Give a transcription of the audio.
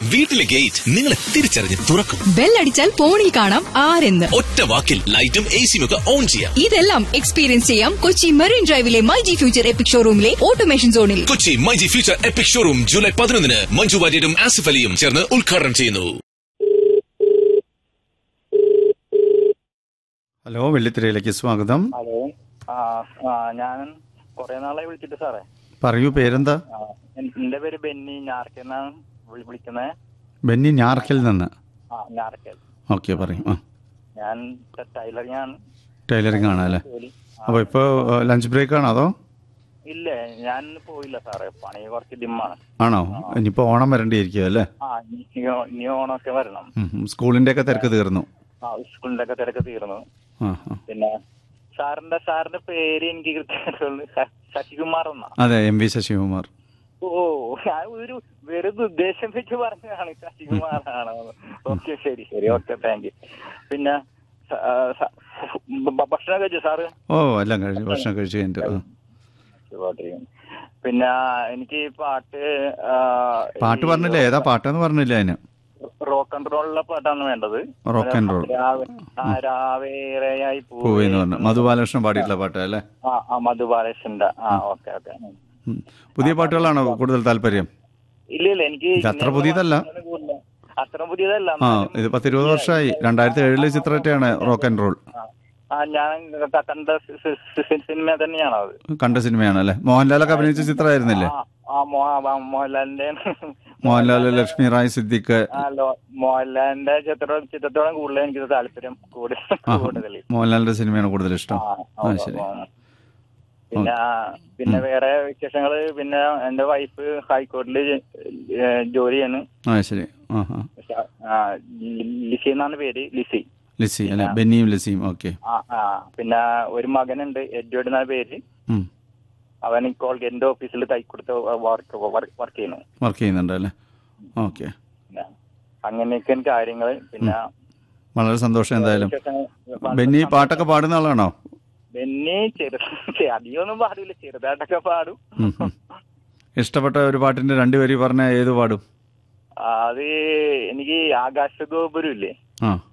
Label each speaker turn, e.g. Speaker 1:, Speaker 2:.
Speaker 1: വീട്ടിലെ ഗേറ്റ് നിങ്ങളെ തിരിച്ചറിഞ്ഞ് തുറക്കും
Speaker 2: ബെല്ലടിച്ചാൽ ഫോണിൽ കാണാം ആരെന്ന്
Speaker 1: ഒറ്റ വാക്കിൽ ലൈറ്റും എ സിയും ഒക്കെ ഓൺ ചെയ്യാം
Speaker 2: ഇതെല്ലാം എക്സ്പീരിയൻസ് ചെയ്യാം കൊച്ചി മറീൻ ഡ്രൈവിലെ മൈ ജി ഫ്യൂച്ചർ എപ്പിക് ഷോറൂമിലെ ഓട്ടോമേഷൻ സോണിൽ
Speaker 1: Kochi my G future epic showroom July പതിനൊന്നിന് മഞ്ജു വാര്യരും ആസിഫ് അലിയും ചേർന്ന് ഉദ്ഘാടനം ചെയ്യുന്നു
Speaker 3: ഹലോ വെള്ളിത്തിരയിലേക്ക് സ്വാഗതം
Speaker 4: ഹലോ ആ ആ ഞാൻ കുറെ നാളായി വിളിച്ചിട്ട് സാറേ
Speaker 3: പറയൂ പേരെന്താ
Speaker 4: ആ, എൻ- എന്റെ പേര് ബെന്നി ഞാർക്കെന്നാണ് വിളി- വിളിക്കുന്നത്
Speaker 3: ബെന്നി ഞാർക്കിൽ നിന്ന്
Speaker 4: ആ ഞാർക്കൽ
Speaker 3: ഓക്കെ പറയും ആ
Speaker 4: ഞാൻ ടൈലറിംഗ് ആണ്
Speaker 3: ടൈലറിംഗ് ആണ് അല്ലേ
Speaker 4: ജോലി ആ,
Speaker 3: അപ്പോൾ ഇപ്പോൾ ലഞ്ച് ബ്രേക്ക് ആണോ അതോ
Speaker 4: ഇല്ല ഞാൻ ഇന്ന് പോയില്ല സാറേ പണി കുറച്ച് ഡിമ്മാണ്
Speaker 3: ആണോ ഇനിയിപ്പോൾ ഓണം വരേണ്ടിയിരിക്കും അല്ലേ
Speaker 4: ആ ഇനി ഇനി ഓണമൊക്കെ വരണം
Speaker 3: ഉം, ഉം. സ്കൂളിൻ്റെ ഒക്കെ തിരക്ക് തീർന്നു
Speaker 4: ആ സ്കൂളിന്റെ ഒക്കെ തിരക്ക് തീർന്നു
Speaker 3: ആ ആ
Speaker 4: പിന്നെ സാറിന്റെ സാറിന്റെ പേര് എനിക്ക് കൃത്യമായിട്ടുള്ള ശ- ശശികുമാർ എന്നാ
Speaker 3: അതെ എം വി ശശികുമാർ
Speaker 4: ഓ ഞാൻ ഒരു വെറുതെ ഉദ്ദേശം വെച്ച് പറഞ്ഞതാണ് ശശികുമാറാണ് ഓക്കെ ശരി ശരി ഓക്കെ താങ്ക് യു പിന്നെ സ- ആ, സ- ഭ- ഭക്ഷണം കഴിച്ചു സാറ്
Speaker 3: ഓ എല്ലാം കഴിച്ചു ഭക്ഷണം കഴിച്ചു കഴിഞ്ഞിട്ട് ആ.
Speaker 4: സുഖമായിട്ടിരിക്കുന്നു. പിന്നെ എനിക്ക് ഈ പാട്ട് ആ,
Speaker 3: പാട്ട്
Speaker 4: ഈ
Speaker 3: പറഞ്ഞില്ലേ ഏതാ പാട്ടെന്ന് പറഞ്ഞില്ല അതിന്
Speaker 4: റോക്ക് ആൻഡ് റോളിലെ പാട്ടാണ് വേണ്ടത്
Speaker 3: റോക്ക് ആൻഡ് റോൾ
Speaker 4: രാവേ- ആ, രാവേറെയായി
Speaker 3: പൂവേ എന്ന് പറഞ്ഞു മധു ബാലകൃഷ്ണൻ പാടിയിട്ടുള്ള പാട്ട് അല്ലേ
Speaker 4: ആ ആ മധുബാലകൃഷ്ണന്റെ ആ ഓക്കെ ഓക്കെ
Speaker 3: ഉം. പുതിയ പാട്ടുകളാണോ കൂടുതൽ താല്പര്യം
Speaker 4: ഇല്ല ഇല്ല എനിക്ക്
Speaker 3: ഇത് അത്ര പുതിയതല്ല.
Speaker 4: അത്ര പുതിയതല്ല
Speaker 3: ആ ഇത് പത്തിരുപത് വർഷമായി രണ്ടായിരത്തി ഏഴിലെ ചിത്രത്തെയാണ് റോക്ക് ആൻഡ് റോൾ
Speaker 4: ആ ഞാൻ ക- കണ്ട സി- സി- സി- സിനിമ തന്നെയാണ് അത്
Speaker 3: കണ്ട സിനിമയാണ് അല്ലേ മോഹൻലാലൊക്കെ അഭിനയിച്ച ചിത്രമായിരുന്നില്ലേ
Speaker 4: ആ ആ മോ- ആ മോഹൻലാലിന്റെ
Speaker 3: മോഹൻലാൽ ലക്ഷ്മി റായ് സിദ്ദിഖ്
Speaker 4: ആ ലോ- മോഹൻലാലിന്റെ ചിത്രം ചിത്രത്തോളം കൂടുതൽ എനിക്ക് താല്പര്യം കൂടുതൽ
Speaker 3: ആ
Speaker 4: കൂടുതൽ
Speaker 3: മോഹൻലാലിന്റെ സിനിമയാണ് കൂടുതൽ ഇഷ്ടം
Speaker 4: ആ,
Speaker 3: ആ
Speaker 4: ആ,
Speaker 3: ശരി
Speaker 4: ആ. പിന്നെ പിന്നെ വേറെ വിശേഷങ്ങള് പിന്നെ എന്റെ വൈഫ് ഹൈക്കോടതിയിൽ ജോലി ചെയ്യാണ്
Speaker 3: ആ ശരി ആ ആ
Speaker 4: ആ, ലി- ലിസി എന്നാണ് പേര് ലിസി
Speaker 3: ലിസി അല്ലെ ബെന്നിയും ലിസിയും ഓക്കെ
Speaker 4: ആ ആ പിന്നെ ഒരു മകനുണ്ട് എഡ്വേർഡ് എന്നാണ് പേര് അവൻ കോൾഗേറ്റിന്റെ ഓഫീസിൽ തൈക്കൊടുത്ത് വർക്ക് വർക്ക് ചെയ്യുന്നു
Speaker 3: വർക്ക് ചെയ്യുന്നുണ്ട് അല്ലേ ഓക്കെ
Speaker 4: പിന്നെ അങ്ങനെയൊക്കെയാണ് കാര്യങ്ങള് പിന്നെ
Speaker 3: വളരെ സന്തോഷം എന്തായാലും
Speaker 4: വിശേഷങ്ങൾ-
Speaker 3: ബെന്നി പാട്ടൊക്കെ പാടുന്ന ആളാണോ
Speaker 4: ബെന്നി ചെറു അധികമൊന്നും പാടില്ല ചെറുതായിട്ടൊക്കെ പാടും
Speaker 3: ഉം, ഉം. ഇഷ്ടപ്പെട്ട ഒരു പാട്ടിന്റെ രണ്ടുപേരി പറഞ്ഞ ഏത് പാടും
Speaker 4: അത് എനിക്ക് ആകാശഗോപുരം ഇല്ലേ
Speaker 3: ആ